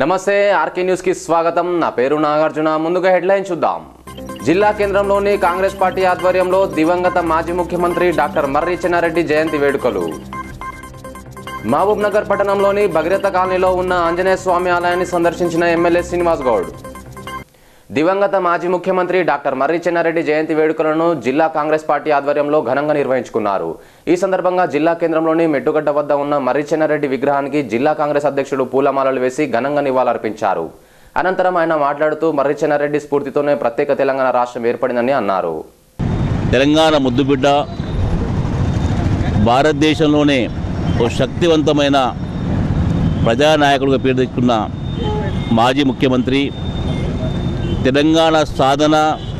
నమస్తే RK news కి స్వాగతం నా పేరు నాగార్జున ముందుగా హెడ్లైన్ చూద్దాం జిల్లా కేంద్రంలోని కాంగ్రెస్ పార్టీ ఆధ్వర్యంలో దివంగత మాజీ ముఖ్యమంత్రి డాక్టర్ మర్రి చెన్నారెడ్డి జయంతి వేడుకలు మహబూబ్ నగర్ పట్టణంలోని భగీరథ కాలనీలో ఉన్న ఆంజనేయ స్వామి ఆలయాన్ని సందర్శించిన ఎమ్మెల్యే శ్రీనివాస్ గౌడ్ దివంగత మాజీ ముఖ్యమంత్రి డాక్టర్ మర్రి చెన్నారెడ్డి జయంతి వేడుకలను జిల్లా కాంగ్రెస్ పార్టీ ఆధ్వర్యంలో ఘనంగా నిర్వహించుకున్నారు ఈ సందర్భంగా జిల్లా కేంద్రంలోని మెట్టుగడ్డ వద్ద ఉన్న మర్రి చెన్నారెడ్డి విగ్రహానికి జిల్లా కాంగ్రెస్ అధ్యక్షుడు పూలమాలలు వేసి ఘనంగా నివాళులర్పించారు అనంతరం ఆయన మాట్లాడుతూ మర్రి చెన్నారెడ్డి స్ఫూర్తితోనే ప్రత్యేక తెలంగాణ రాష్ట్రం ఏర్పడిందని అన్నారు తెలంగాణ ముద్దుబిడ్డ భారతదేశంలోనే ఓ శక్తివంతమైన ప్రజానాయకుడిగా పేరు తెచ్చుకున్న మాజీ ముఖ్యమంత్రి తెలంగాణ సాధన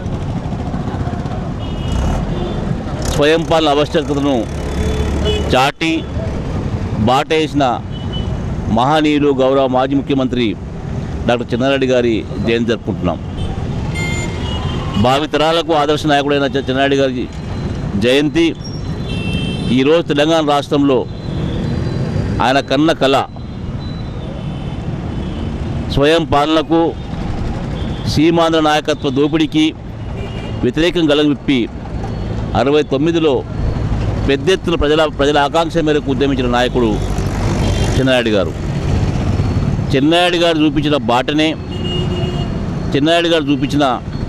స్వయం పాలన ఆవశ్యకతను చాటి బాటేసిన మహనీయులు గౌరవ మాజీ ముఖ్యమంత్రి డాక్టర్ చెన్నారెడ్డి గారి జయంతి జరుపుకుంటున్నాం భావితరాలకు ఆదర్శ నాయకుడైన చె- చెన్నారెడ్డి గారి జయంతి ఈరోజు తెలంగాణ రాష్ట్రంలో ఆయన కన్న కళ స్వయం పాలనకు సీమాంధ్ర నాయకత్వ దోపిడీకి వ్యతిరేకం గలవిప్పి అరవై తొమ్మిదిలో పెద్ద ఎత్తున ప్రజల ప్రజల ఆకాంక్ష మేరకు ఉద్యమించిన నాయకుడు చెన్నారెడ్డి గారు చెన్నారెడ్డి గారు చూపించిన బాటనే చెన్నారెడ్డి గారు చూపించిన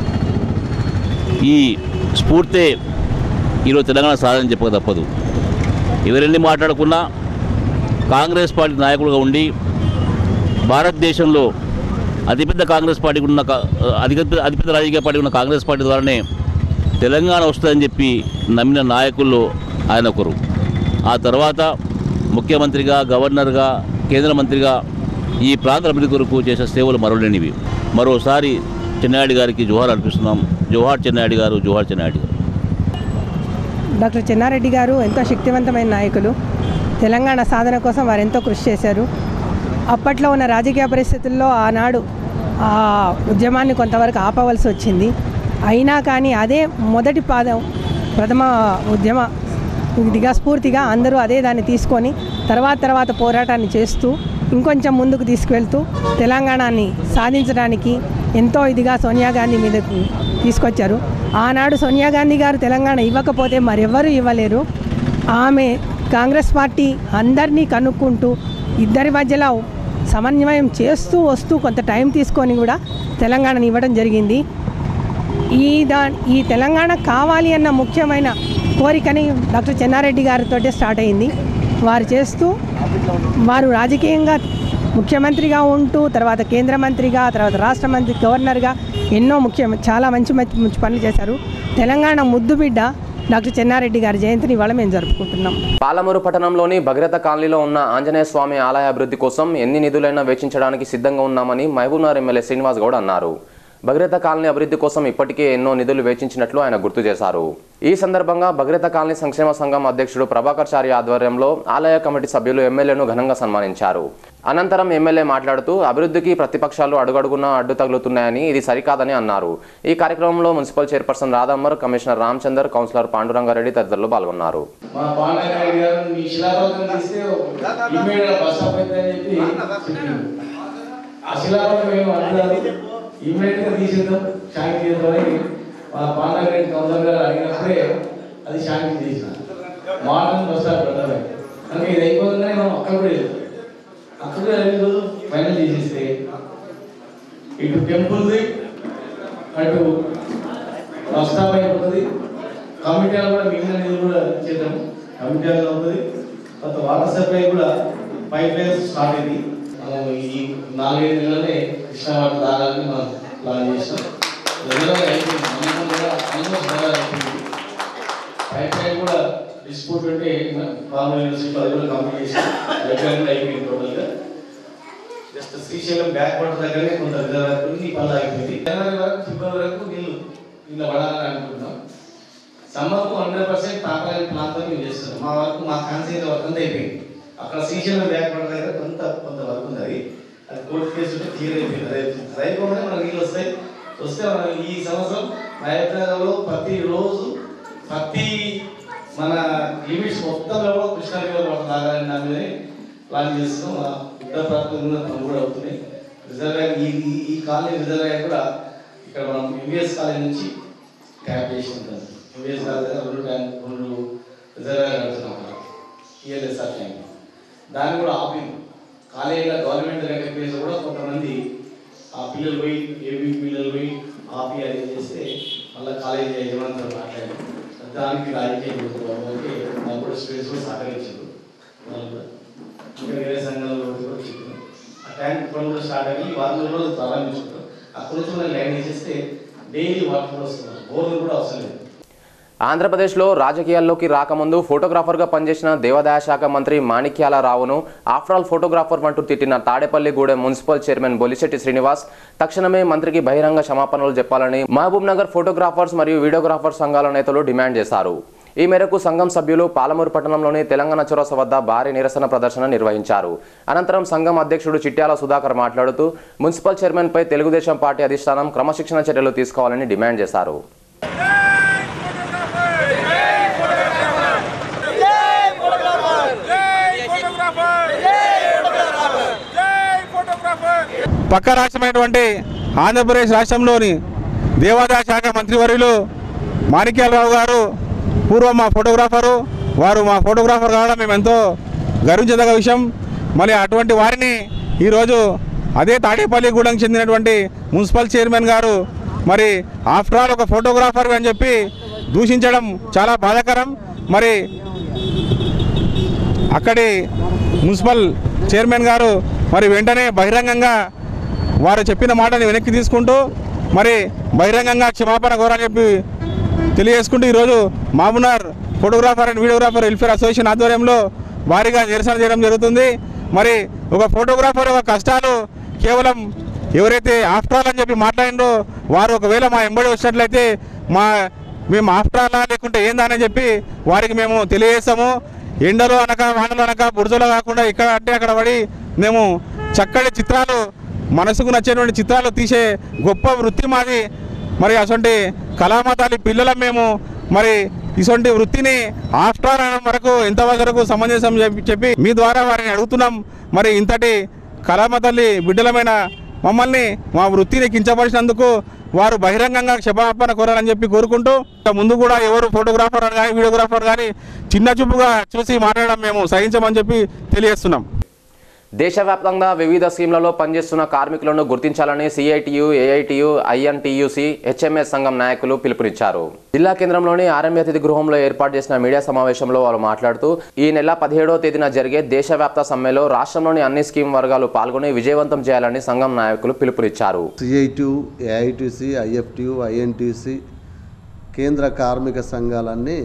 ఈ స్ఫూర్తే ఈరోజు తెలంగాణ సాధన చెప్పక తప్పదు ఎవరెన్ని మాట్లాడుకున్నా కాంగ్రెస్ పార్టీ నాయకుడుగా ఉండి భారతదేశంలో అతిపెద్ద కాంగ్రెస్ పార్టీకి ఉన్న కా- అతిపెద్ద అతిపెద్ద రాజకీయ పార్టీ ఉన్న కాంగ్రెస్ పార్టీ ద్వారానే తెలంగాణ వస్తుందని చెప్పి నమ్మిన నాయకుల్లో ఆయన ఒకరు ఆ తర్వాత ముఖ్యమంత్రిగా గవర్నర్గా కేంద్ర మంత్రిగా ఈ ప్రాంత అభివృద్ధి కొరకు చేసే సేవలు మరవలేనివి మరోసారి చెన్నారెడ్డి గారికి జోహార్ అర్పిస్తున్నాం జోహార్ చెన్నారెడ్డి గారు జోహార్ చెన్నారెడ్డి గారు డాక్టర్ చెన్నారెడ్డి గారు ఎంతో శక్తివంతమైన నాయకులు తెలంగాణ సాధన కోసం వారు ఎంతో కృషి చేశారు అప్పట్లో ఉన్న రాజకీయ పరిస్థితుల్లో ఆనాడు ఆ ఉద్యమాన్ని కొంతవరకు ఆపవలసి వచ్చింది అయినా కానీ అదే మొదటి పాదం ప్రథమ ఉద్యమ ఇదిగా స్ఫూర్తిగా అందరూ అదే దాన్ని తీసుకొని తర్వాత తర్వాత పోరాటాన్ని చేస్తూ ఇంకొంచెం ముందుకు తీసుకువెళ్తూ తెలంగాణని సాధించడానికి ఎంతో ఇదిగా సోనియా గాంధీ మీదకు తీసుకొచ్చారు ఆనాడు సోనియా గాంధీ గారు తెలంగాణ ఇవ్వకపోతే మరెవ్వరూ ఇవ్వలేరు ఆమె కాంగ్రెస్ పార్టీ అందరినీ కనుక్కుంటూ ఇద్దరి మధ్యలో సమన్వయం చేస్తూ వస్తూ కొంత టైం తీసుకొని కూడా తెలంగాణని ఇవ్వడం జరిగింది ఈ దా ఈ తెలంగాణ కావాలి అన్న ముఖ్యమైన కోరికని డాక్టర్ చెన్నారెడ్డి గారితో స్టార్ట్ అయింది వారు చేస్తూ వారు రాజకీయంగా ముఖ్యమంత్రిగా ఉంటూ తర్వాత కేంద్ర మంత్రిగా తర్వాత రాష్ట్ర మంత్రి గవర్నర్గా ఎన్నో ముఖ్య చాలా మంచి మంచి మంచి పనులు చేశారు తెలంగాణ ముద్దు బిడ్డ డాక్టర్ చెన్నారెడ్డి గారి జయంతిని ఇవాళ మేము జరుపుకుంటున్నాం పాలమూరు పట్టణంలోని భగీరథ కాలనీలో ఉన్న ఆంజనేయ స్వామి ఆలయ అభివృద్ధి కోసం ఎన్ని నిధులైనా వెచ్చించడానికి సిద్ధంగా ఉన్నామని మహబూబ్నగర్ ఎమ్మెల్యే శ్రీనివాస్ గౌడ్ అన్నారు భగీరథ కాలనీ అభివృద్ధి కోసం ఇప్పటికే ఎన్నో నిధులు వెచ్చించినట్లు ఆయన గుర్తు చేశారు ఈ సందర్భంగా భగీరథ కాలనీ సంక్షేమ సంఘం అధ్యక్షుడు ప్రభాకర్ చారి ఆధ్వర్యంలో ఆలయ కమిటీ సభ్యులు ఎమ్మెల్యేను ఘనంగా సన్మానించారు అనంతరం ఎమ్మెల్యే మాట్లాడుతూ అభివృద్ధికి ప్రతిపక్షాలు అడుగడుగునా అడ్డు తగులుతున్నాయని ఇది సరికాదని అన్నారు ఈ కార్యక్రమంలో మున్సిపల్ చైర్పర్సన్ రాధమ్మర్ కమిషనర్ రామచందర్ కౌన్సిలర్ పాండురంగారెడ్డి తదితరులు పాల్గొన్నారు మా పాండగారి గారు మీ శిలాపథకం తీస్తే ఇమ్మీడియట్ బస్ స్టాప్ అవుతుందని చెప్పి చెప్పిండు. ఆ శిలాపథకం మేము అందరూ ఇమ్మీడియట్ గా తీసేద్దాం శాంతి చేద్దామని మా పాండగారి కౌన్సిలర్ గారు అడిగినప్పుడే అది శాంతి చేసిన మార్నింగ్ బస్ స్టాప్ పెట్టాలి అంటే ఇది అయిపోతుందని మనం అక్కడ కూడా వెళ్ళాం అక్కడ కూడా వెళ్ళి ఫైనల్ చేసేస్తే ఇటు టెంపుల్ది అటు బస్ స్టాప్ అయిపోతుంది కమిటీలు కూడా మిగిలిన నిధులు కూడా చేద్దాం కమిటీలు అవుతుంది కొత్త వాటర్ సప్లై కూడా పైప్ లైన్స్ స్టార్ట్ అయింది మనం ఈ నాలుగైదు నెలలనే కృష్ణా వాటర్ తాగాలని మనం ప్లాన్ చేసాం రెగ్యులర్గా అయిపోయింది నమ్మకం కూడా ఆల్మోస్ట్ బాగా అయిపోయింది పైప్ లైన్ కూడా డిస్ప్యూట్ ఉంటే ఫార్మల్ యూనివర్సిటీ అది కూడా కంప్లీట్ చేసాం రెగ్యులర్ కూడా అయిపోయింది టోటల్గా జస్ట్ శ్రీశైలం బ్యాక్ వాటర్ దగ్గరనే కొంత రిజర్వ్ ఉంది పనులు అయిపోయింది జనవరి వరకు ఫిబ్రవరి వరకు నీళ్ళు నీళ్ళు పడాలని అనుకుంటున్నాం సమ్మర్కు హండ్రెడ్ పర్సెంట్ తాపలేని ప్లాన్తో మేము చేస్తున్నాం మా వరకు మా కాన్సెప్ట్ వర్క్ అంతా అయిపోయింది అక్కడ శ్రీశైలం బ్యాక్ వాటర్ దగ్గర కొంత కొంత వర్క్ ఉంది అది అది కోర్టు కేసు ఉంటే క్లియర్ అయిపోయింది అది అది అయిపోగానే మనకు నీళ్ళు వస్తాయి వస్తే మనం ఈ సంవత్సరం మహబూబ్నగర్లో ప్రతి రోజు ప్రతి మన లిమిట్స్ మొత్తంలో కూడా కృష్ణా రివర్ వాటర్ తాగాలని దాని మీద ప్లాన్ చేస్తున్నాం ఆ ఉత్తర ప్రాంతంలో పనులు కూడా అవుతున్నాయి రిజర్వాయర్ ఈ ఈ- ఈ కాలనీ రిజర్వాయర్ కూడా ఇక్కడ మనం ఎంవిఎస్ కాలనీ నుంచి ట్యాప్ చేసి ఉంటుంది ఎంవిఎస్ కాలనీ దగ్గర రెండు ట్యాంక్ రెండు రిజర్వాయర్ కడుతున్నాం అక్కడ ఈఎల్ఎస్ఆర్ ట్యాంక్ దాన్ని కూడా ఆపింది కాలేజీలో గవర్నమెంట్ రికగ్నైజ్ కూడా కొంతమంది ఆ పిల్లలు పోయి ఏబీ పిల్లలు పోయి ఆపి అది చేస్తే మళ్ళీ కాలేజీ యజమానితో మాట్లాడి దానికి రాజకీయ వాళ్ళకి నాకు కూడా స్టూడెంట్స్ కూడా సహకరించారు వాళ్ళు కూడా ఇంకా వేరే సంఘాలలో కూడా చెప్పారు ఆ ట్యాంక్ పనులు కూడా స్టార్ట్ అయ్యి వారం రోజులు ప్రారంభించుకుంటారు అక్కడ నుంచి మనం లైన్ వేసేస్తే డైలీ వాటర్ కూడా వస్తున్నారు బోర్లు కూడా అవసరం లేదు ఆంధ్రప్రదేశ్లో రాజకీయాల్లోకి రాకముందు ఫోటోగ్రాఫర్గా పనిచేసిన దేవాదాయ శాఖ మంత్రి మాణిక్యాల రావును ఆఫ్టర్ ఆల్ ఫోటోగ్రాఫర్ అంటూ తిట్టిన తాడేపల్లిగూడెం మున్సిపల్ చైర్మన్ బొలిశెట్టి శ్రీనివాస్ తక్షణమే మంత్రికి బహిరంగ క్షమాపణలు చెప్పాలని మహబూబ్ నగర్ ఫోటోగ్రాఫర్స్ మరియు వీడియోగ్రాఫర్స్ సంఘాల నేతలు డిమాండ్ చేశారు ఈ మేరకు సంఘం సభ్యులు పాలమూరు పట్టణంలోని తెలంగాణ చౌరస వద్ద భారీ నిరసన ప్రదర్శన నిర్వహించారు అనంతరం సంఘం అధ్యక్షుడు చిట్యాల సుధాకర్ మాట్లాడుతూ మున్సిపల్ చైర్మన్పై తెలుగుదేశం పార్టీ అధిష్టానం క్రమశిక్షణ చర్యలు తీసుకోవాలని డిమాండ్ చేశారు పక్క రాష్ట్రమైనటువంటి ఆంధ్రప్రదేశ్ రాష్ట్రంలోని దేవాదాయ శాఖ మంత్రివర్యులు మాణిక్యాలరావు గారు పూర్వం మా ఫోటోగ్రాఫరు వారు మా ఫోటోగ్రాఫర్ కావడం మేము ఎంతో గర్వించదగ్గ విషయం మరి అటువంటి వారిని ఈరోజు అదే తాడేపల్లిగూడెం చెందినటువంటి మున్సిపల్ చైర్మన్ గారు మరి ఆఫ్టర్ ఆల్ ఒక ఫోటోగ్రాఫర్ అని చెప్పి దూషించడం చాలా బాధాకరం మరి అక్కడి మున్సిపల్ చైర్మన్ గారు మరి వెంటనే బహిరంగంగా వారు చెప్పిన మాటని వెనక్కి తీసుకుంటూ మరి బహిరంగంగా క్షమాపణ కోరని చెప్పి తెలియజేసుకుంటూ ఈరోజు మామునార్ photographer and videographer welfare association ఆధ్వర్యంలో భారీగా నిరసన చేయడం జరుగుతుంది మరి ఒక ఫోటోగ్రాఫర్ ఒక కష్టాలు కేవలం ఎవరైతే ఆఫ్టర్ ఆల్ అని చెప్పి మాట్లాడిందో వారు ఒకవేళ మా ఎంబడి వచ్చినట్లయితే మా మేము ఆఫ్టర్ ఆల్ లేకుంటే ఏందని చెప్పి వారికి మేము తెలియజేస్తాము ఎండలో అనక వానలో అనక బురదలో కాకుండా ఇక్కడ అంటే అక్కడ పడి మేము చక్కటి చిత్రాలు మనసుకు నచ్చేటువంటి చిత్రాలు తీసే గొప్ప వృత్తి మాది మరి అటువంటి కళామతాలి పిల్లలం మేము మరి ఇటువంటి వృత్తిని ఆఫ్టర్ అనడం వరకు ఎంతవరకు సమంజసం చెప్పి- చెప్పి మీ ద్వారా వారిని అడుగుతున్నాం మరి ఇంతటి కళామతల్లి బిడ్డలమైన మమ్మల్ని మా వృత్తిని కించపరిచినందుకు వారు బహిరంగంగా క్షమాపణ కోరాలని చెప్పి కోరుకుంటూ ఇక ముందు కూడా ఎవరు ఫోటోగ్రాఫర్ కానీ వీడియోగ్రాఫర్ కానీ చిన్న చూపుగా చూసి మాట్లాడడం మేము సహించమని చెప్పి తెలియజేస్తున్నాం దేశవ్యాప్తంగా వివిధ స్కీమ్లలో పనిచేస్తున్న కార్మికులను గుర్తించాలని సిఐటియు ఏఐటియు ఐఎన్టీయూసి హెచ్ఎంఎస్ సంఘం నాయకులు పిలుపునిచ్చారు జిల్లా కేంద్రంలోని ఆర్ఎంబి అతిథి గృహంలో ఏర్పాటు చేసిన మీడియా సమావేశంలో వారు మాట్లాడుతూ ఈ నెల పదిహేడవ తేదీన జరిగే దేశవ్యాప్త సమ్మెలో రాష్ట్రంలోని అన్ని స్కీమ్ వర్గాలు పాల్గొని విజయవంతం చేయాలని సంఘం నాయకులు పిలుపునిచ్చారు సిఐటి ఏఐటిసి ఐఎఫ్టియు ఐఎన్టీసీ కేంద్ర కార్మిక సంఘాలన్నీ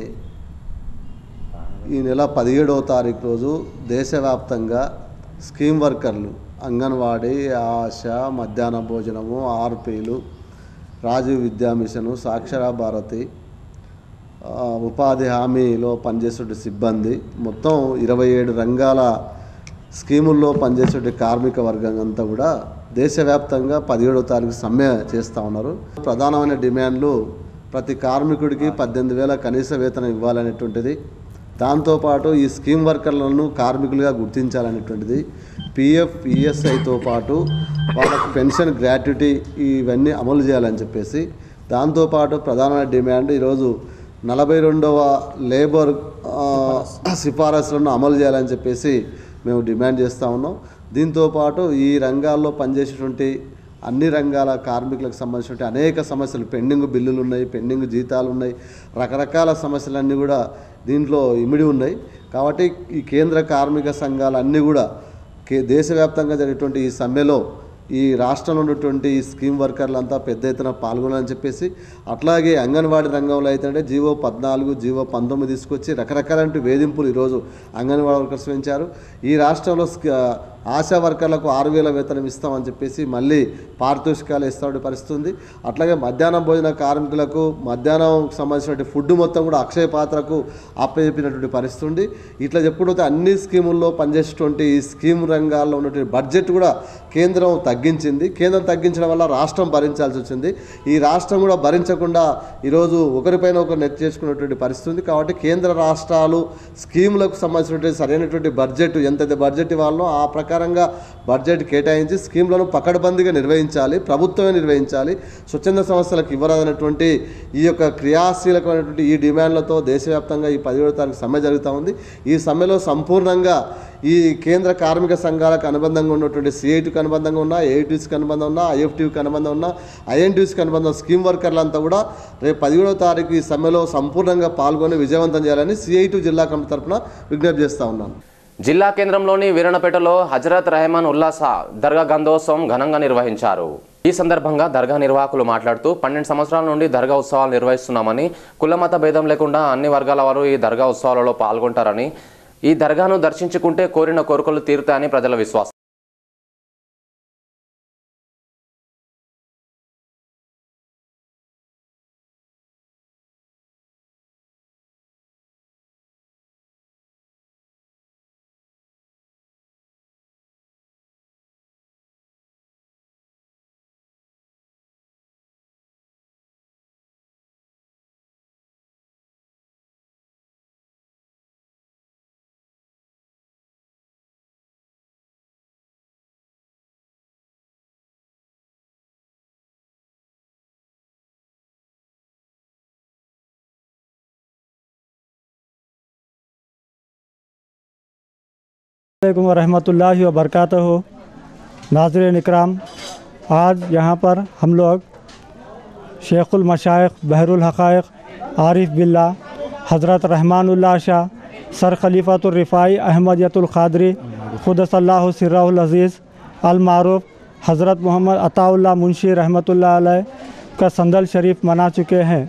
ఈ నెల పదిహేడవ తారీఖు రోజు దేశవ్యాప్తంగా స్కీమ్ వర్కర్లు అంగన్వాడీ ఆశ మధ్యాహ్న భోజనము ఆర్పీలు రాజీవ్ విద్యా మిషను సాక్షర భారతి ఆ, ఉపాధి హామీలో పనిచేసే సిబ్బంది మొత్తం ఇరవై ఏడు రంగాల స్కీముల్లో పనిచేసే కార్మిక వర్గం అంతా కూడా దేశవ్యాప్తంగా పదిహేడో తారీఖు సమ్మె చేస్తూ ఉన్నారు ప్రధానమైన డిమాండ్లు ప్రతి కార్మికుడికి పద్దెనిమిది వేల కనీస వేతనం ఇవ్వాలనేటువంటిది దాంతోపాటు ఈ స్కీమ్ వర్కర్లను కార్మికులుగా గుర్తించాలనేటువంటిది పిఎఫ్ ఈఎస్ఐతో పాటు వాళ్ళకు పెన్షన్ గ్రాట్యుటీ ఇవన్నీ అమలు చేయాలని చెప్పేసి దాంతోపాటు ప్రధానమైన డిమాండ్ ఈరోజు నలభై రెండవ లేబర్ ఆ, సిఫారసులను అమలు చేయాలని చెప్పేసి మేము డిమాండ్ చేస్తూ ఉన్నాం దీంతోపాటు ఈ రంగాల్లో పనిచేసేటువంటి అన్ని రంగాల కార్మికులకు సంబంధించిన అనేక సమస్యలు పెండింగ్ బిల్లులు ఉన్నాయి పెండింగ్ జీతాలు ఉన్నాయి రకరకాల సమస్యలన్నీ కూడా దీంట్లో ఇమిడి ఉన్నాయి కాబట్టి ఈ కేంద్ర కార్మిక సంఘాలు అన్నీ కూడా కే దేశవ్యాప్తంగా జరిగేటువంటి ఈ సమ్మెలో ఈ రాష్ట్రంలో ఉన్నటువంటి ఈ స్కీమ్ వర్కర్లంతా పెద్ద ఎత్తున పాల్గొనాలని చెప్పేసి అట్లాగే అంగన్వాడీ రంగంలో అయితే జీవో పద్నాలుగు జీవో పంతొమ్మిది తీసుకొచ్చి రకరకాలంటి వేధింపులు ఈరోజు అంగన్వాడీ వర్కర్స్ పెంచారు ఈ రాష్ట్రంలో స్క- ఆశా వర్కర్లకు ఆరు వేల వేతనం ఇస్తామని చెప్పేసి మళ్ళీ పారితోషికాలు ఇస్తామని పరిస్థితి ఉంది అట్లాగే మధ్యాహ్నం భోజన కార్మికులకు మధ్యాహ్నం సంబంధించినటువంటి ఫుడ్ మొత్తం కూడా అక్షయ పాత్రకు అప్పచెప్పినటువంటి పరిస్థితి ఉంది ఇట్లా చెప్పుకుంటే అన్ని స్కీముల్లో పనిచేసేటువంటి ఈ స్కీమ్ రంగాల్లో ఉన్నటువంటి బడ్జెట్ కూడా కేంద్రం తగ్గించింది కేంద్రం తగ్గించడం వల్ల రాష్ట్రం భరించాల్సి వచ్చింది ఈ రాష్ట్రం కూడా భరించకుండా ఈరోజు ఒకరిపైన ఒకరు నెట్ చేసుకున్నటువంటి పరిస్థితి ఉంది కాబట్టి కేంద్ర రాష్ట్రాలు స్కీములకు సంబంధించినటువంటి సరైనటువంటి బడ్జెట్ ఎంతైతే బడ్జెట్ ఇవ్వాలో ఆ ప్రకారం ప్రకారంగా బడ్జెట్ కేటాయించి స్కీమ్లను పకడ్బందీగా నిర్వహించాలి ప్రభుత్వమే నిర్వహించాలి స్వచ్ఛంద సంస్థలకు ఇవ్వరాదన్నటువంటి ఈ యొక్క క్రియాశీలకమైనటువంటి ఈ డిమాండ్లతో దేశవ్యాప్తంగా ఈ పదిహేడో తారీఖు సమ్మె జరుగుతూ ఉంది ఈ సమ్మెలో సంపూర్ణంగా ఈ కేంద్ర కార్మిక సంఘాలకు అనుబంధంగా ఉన్నటువంటి సిఐటికి అనుబంధంగా ఉన్న ఏఐటీసీకి అనుబంధం ఉన్న ఐఎఫ్టీకి అనుబంధం ఉన్న ఐఎన్టీసీకి అనుబంధం స్కీమ్ వర్కర్లంతా కూడా రేపు పదిహేడవ తారీఖు ఈ సమ్మెలో సంపూర్ణంగా పాల్గొని విజయవంతం చేయాలని సిఐటి జిల్లా కమిటీ తరఫున విజ్ఞప్తి చేస్తా ఉన్నాను జిల్లా కేంద్రంలోని వీరణపేటలో హజరత్ రెహమాన్ ఉల్లాస దర్గా గంధోత్సవం ఘనంగా నిర్వహించారు ఈ సందర్భంగా దర్గా నిర్వాహకులు మాట్లాడుతూ పన్నెండు సంవత్సరాల నుండి దర్గా ఉత్సవాలు నిర్వహిస్తున్నామని కులమత భేదం లేకుండా అన్ని వర్గాల వారు ఈ దర్గా ఉత్సవాలలో పాల్గొంటారని ఈ దర్గాను దర్శించుకుంటే కోరిన కోరికలు తీరుతాయని ప్రజల విశ్వాసం वालेकुम वरहमतुल्लाहि वबरकातुहू नाजरन इकराम आज यहाँ पर हम लोग शेखुल मशाइख बहरुल हक़ाइक़ आरिफ बिल्ला हज़रत रहमानुल्लाह शाह सर खलीफतुलरफ़ाई अहमदियतुल क़ादरी खुदसल्लाहु सिर्रुल अज़ीज़ अलमारूफ हज़रत मोहम्मद अताउल्ला मुंशी रहमतुल्लाह अलैह का संदल शरीफ मना चुके हैं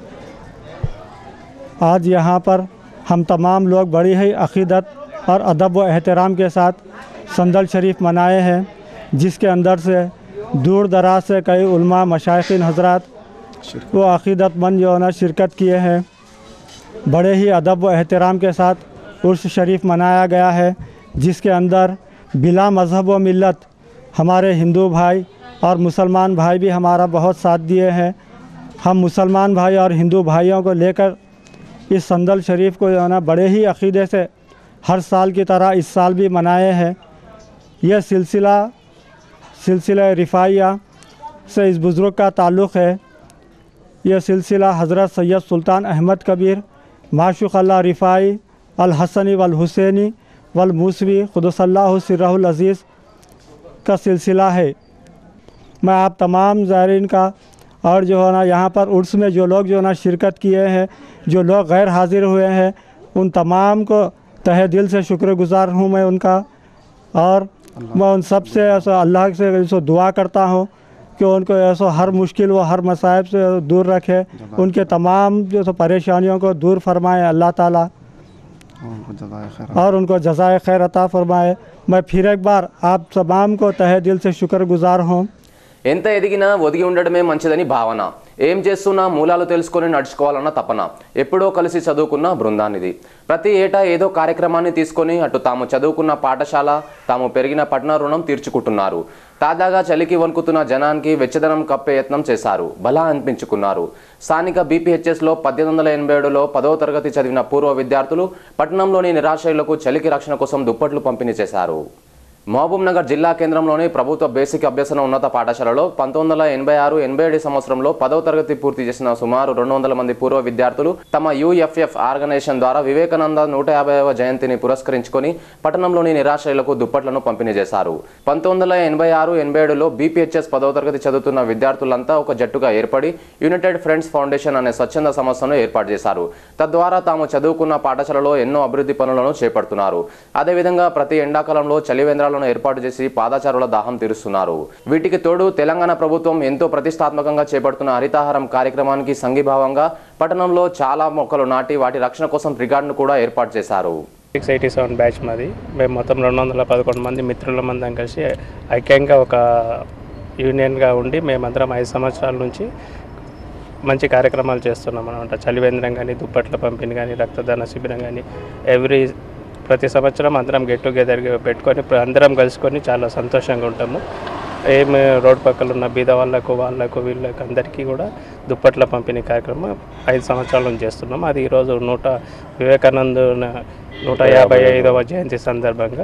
आज यहाँ पर हम तमाम लोग बड़ी ही अकीदत और अदब व एहतराम के साथ संदल शरीफ मनाए हैं जिसके अंदर से दूर दराज से कई उल्मा मशाइखिन हजरात वो अकीदतमंद जो है ना शिरकत किए हैं बड़े ही अदब व एहतराम के साथ उर्स शरीफ मनाया गया है जिसके अंदर बिला मज़हब व मिलत हमारे हिंदू भाई और मुसलमान भाई भी हमारा बहुत साथ दिए हैं हम मुसलमान भाई और हिंदू भाइयों को लेकर इस संदल शरीफ को जो है ना बड़े ही अकीदे से हर साल की तरह इस साल भी मनाए हैं यह सिलसिला सिलसिला रिफ़ाइया से इस बुज़ुर्ग का ताल्लुक़ है यह सिलसिला हज़रत सैयद सुल्तान अहमद कबीर माशुक़ अल्लाह रिफ़ाई अल हसनी वल हुसैनी वल मूसवी खुदसल्लाह सिर्रुल अज़ीज़ का सिलसिला है मैं आप तमाम ज़ायरीन का और जो है ना यहाँ पर उर्स में जो लोग जो है ना शिरकत किए हैं जो लोग गैर हाजिर हुए हैं उन तमाम को तहे दिल से शुक्रगुजार हूँ मैं उनका और मैं उन सब से ऐसा अल्लाह से ऐसा दुआ करता हूँ कि उनको ऐसा हर मुश्किल व हर मसाइब से दूर रखे उनके तमाम जो सो परेशानियों को दूर फरमाए अल्लाह ताला और उनको जजाय खैर अता फरमाए मैं फिर एक बार आप तमाम को तहे दिल से शुक्रगुजार हूँ ఎంత ఎదిగినా ఒదిగి ఉండడమే మంచిదని భావన ఏం చేస్తున్నా మూలాలు తెలుసుకొని నడుచుకోవాలన్న తపన ఎప్పుడో కలిసి చదువుకున్న బృందానిది ప్రతి ఏటా ఏదో కార్యక్రమాన్ని తీసుకొని అటు తాము చదువుకున్న పాఠశాల తాము పెరిగిన పట్టణ రుణం తీర్చుకుంటున్నారు తాజాగా చలికి వణుకుతున్న జనానికి వెచ్చదనం కప్పే యత్నం చేశారు బలా అనిపించుకున్నారు స్థానిక బీపీహెచ్ఎస్లో పద్దెనిమిది వందల ఎనభై ఏడులో పదవ తరగతి చదివిన పూర్వ విద్యార్థులు పట్టణంలోని నిరాశ్రయులకు చలికి రక్షణ కోసం దుప్పట్లు పంపిణీ చేశారు మహబూబ్ నగర్ జిల్లా కేంద్రంలోని ప్రభుత్వ బేసిక్ అభ్యసన ఉన్నత పాఠశాలలో పంతొమ్మిది వందల ఎనభై ఆరు ఎనభై ఏడు సంవత్సరంలో పదవ తరగతి పూర్తి చేసిన సుమారు రెండు వందల మంది పూర్వ విద్యార్థులు తమ యూఎఫ్ఎఫ్ ఆర్గనైజేషన్ ద్వారా వివేకానంద నూట యాభైవ జయంతిని పురస్కరించుకొని పట్టణంలోని నిరాశ్రయులకు దుప్పట్లను పంపిణీ చేశారు పంతొమ్మిది వందల ఎనభై ఆరు ఎనభై ఏడులో బీపీహెచ్ఎస్ పదవ తరగతి చదువుతున్న విద్యార్థులంతా ఒక జట్టుగా ఏర్పడి యునైటెడ్ ఫ్రెండ్స్ ఫౌండేషన్ అనే స్వచ్ఛంద సంస్థను ఏర్పాటు చేశారు తద్వారా తాము చదువుకున్న పాఠశాలలో ఎన్నో అభివృద్ధి పనులను చేపడుతున్నారు అదేవిధంగా ప్రతి ఎండాకాలంలో చలివేంద్రాలను ఏర్పాటు చేసి పాదాచారుల దాహం తీరుస్తున్నారు వీటికి తోడు తెలంగాణ ప్రభుత్వం ఎంతో ప్రతిష్టాత్మకంగా చేపడుతున్న హరితాహారం కార్యక్రమానికి సంఘీభావంగా పట్టణంలో చాలా మొక్కలు నాటి వాటి రక్షణ కోసం రికార్డును కూడా ఏర్పాటు చేశారు సిక్స్ ఎయిటీ సెవెన్ బ్యాచ్ మాది మేము మొత్తం రెండు వందల పదకొండు మంది మిత్రుల మందం కలిసి ఐక్యంగా ఒక యూనియన్గా ఉండి మేమందరం ఐదు సంవత్సరాల నుంచి మంచి కార్యక్రమాలు చేస్తున్నాం అనమాట చలివేంద్రం కానీ దుప్పట్ల పంపిణీ కానీ రక్తదాన శిబిరం కానీ ఎవ్రీ ప్రతి సంవత్సరం అందరం గెట్ టుగెదర్ పెట్టుకొని ప్ర- అందరం కలుసుకొని చాలా సంతోషంగా ఉంటాము ఏమి రోడ్ పక్కల ఉన్న బీద వాళ్ళకు వాళ్ళకు వీళ్ళకు అందరికీ కూడా దుప్పట్ల పంపిణీ కార్యక్రమం ఐదు సంవత్సరాల నుంచి చేస్తున్నాం అది ఈరోజు నూట వివేకానంద నూట యాభై ఐదవ జయంతి సందర్భంగా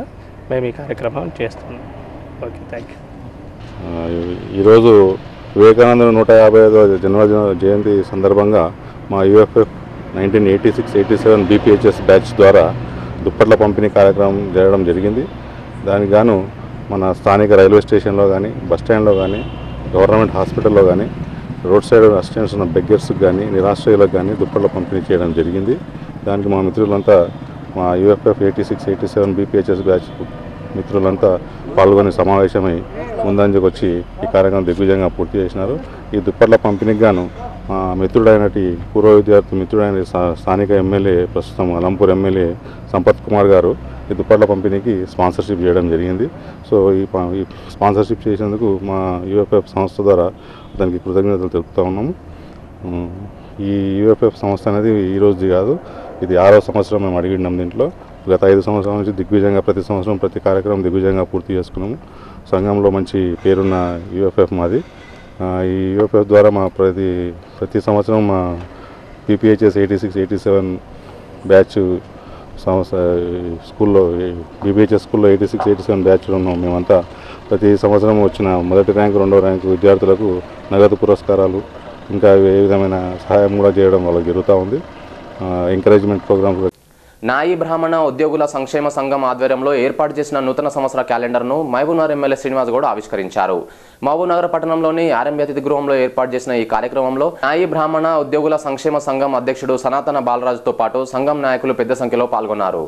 మేము ఈ కార్యక్రమం చేస్తున్నాం ఓకే థ్యాంక్ యూ ఆ, ఈరోజు వివేకానంద నూట యాభై ఐదో జన్మదిన జయంతి సందర్భంగా మా UFF nineteen eighty six eighty seven BPHS batch ద్వారా దుప్పట్ల పంపిణీ కార్యక్రమం జరగడం జరిగింది దానికి గాను మన స్థానిక రైల్వే స్టేషన్లో కానీ బస్ స్టాండ్లో కానీ గవర్నమెంట్ హాస్పిటల్లో కానీ రోడ్ సైడ్ అసిస్టెంట్స్ ఉన్న బెగ్గర్స్కి కానీ నిరాశ్రయులకు కానీ దుప్పట్ల పంపిణీ చేయడం జరిగింది దానికి మా మిత్రులంతా మా UFF eighty six eighty seven BPHS batch మిత్రులంతా పాల్గొని సమావేశమై ముందంజకు వచ్చి ఈ కార్యక్రమం దిగ్విజయంగా పూర్తి చేసినారు ఈ దుప్పట్ల పంపిణీకి గాను మా మిత్రుడైనటి పూర్వ విద్యార్థి మిత్రుడైన స్థా- స్థానిక ఎమ్మెల్యే ప్రస్తుతం అలంపూర్ ఎమ్మెల్యే సంపత్ కుమార్ గారు ఈ దుప్పట్ల పంపిణీకి స్పాన్సర్షిప్ చేయడం జరిగింది సో ఈ ప- ఈ స్పాన్సర్షిప్ చేసినందుకు మా యూఎఫ్ఎఫ్ సంస్థ ద్వారా దానికి కృతజ్ఞతలు తెలుపుతా ఉన్నాము ఉమ్, ఈ యూఎఫ్ఎఫ్ సంస్థ అనేది ఈ రోజుది కాదు ఇది ఆరో సంవత్సరం మేము అడిగినాం దీంట్లో గత ఐదు సంవత్సరాల నుంచి దిగ్విజయంగా ప్రతి సంవత్సరం ప్రతి కార్యక్రమం దిగ్విజయంగా పూర్తి చేసుకున్నాము సంఘంలో మంచి పేరున్న యూఎఫ్ఎఫ్ మాది ఆ, ఈ యూఎఫ్ఎఫ్ ద్వారా మా ప్రతి ప్రతి సంవత్సరం మా PPHS eighty six eighty seven batch సంవత్సర స్కూల్లో బీబీహెచ్ఎస్ స్కూల్లో ఎయిటీ సిక్స్ ఎయిటీ సెవెన్ బ్యాచ్లో ఉన్నాం మేమంతా ప్రతి సంవత్సరం వచ్చిన మొదటి ర్యాంకు రెండో ర్యాంకు విద్యార్థులకు నగదు పురస్కారాలు ఇంకా ఏ విధమైన సహాయం కూడా చేయడం వాళ్ళకి జరుగుతూ ఉంది ఎంకరేజ్మెంట్ ప్రోగ్రామ్స్ నాయి బ్రాహ్మణ ఉద్యోగుల సంక్షేమ సంఘం ఆధ్వర్యంలో ఏర్పాటు చేసిన నూతన సంవత్సర క్యాలెండర్ను మహబూబ్నగర్ ఎమ్మెల్యే శ్రీనివాస్ గౌడ్ ఆవిష్కరించారు మహబూబ్నగర్ పట్టణంలోని ఆర్ఎంబి అతిథి గృహంలో ఏర్పాటు చేసిన ఈ కార్యక్రమంలో నాయి బ్రాహ్మణ ఉద్యోగుల సంక్షేమ సంఘం అధ్యక్షుడు సనాతన బాలరాజుతో పాటు సంఘం నాయకులు పెద్ద సంఖ్యలో పాల్గొన్నారు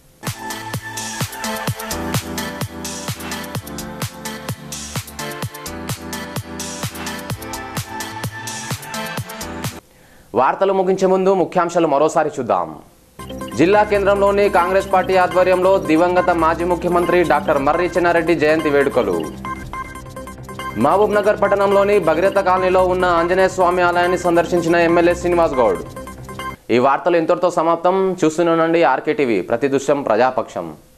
వార్తలు ముగించే ముందు ముఖ్యాంశాలు మరోసారి చూద్దాం జిల్లా కేంద్రంలోని కాంగ్రెస్ పార్టీ ఆధ్వర్యంలో దివంగత మాజీ ముఖ్యమంత్రి డాక్టర్ మర్రి చెన్నారెడ్డి జయంతి వేడుకలు మహబూబ్ నగర్ పట్టణంలోని భగీరథ కాలనీలో ఉన్న ఆంజనేయ స్వామి ఆలయాన్ని సందర్శించిన ఎమ్మెల్యే శ్రీనివాస్ గౌడ్ ఈ వార్తలు ఇంతటితో సమాప్తం చూస్తూనే ఉండండి ఆర్కే టీవీ ప్రతి దృశ్యం ప్రజాపక్షం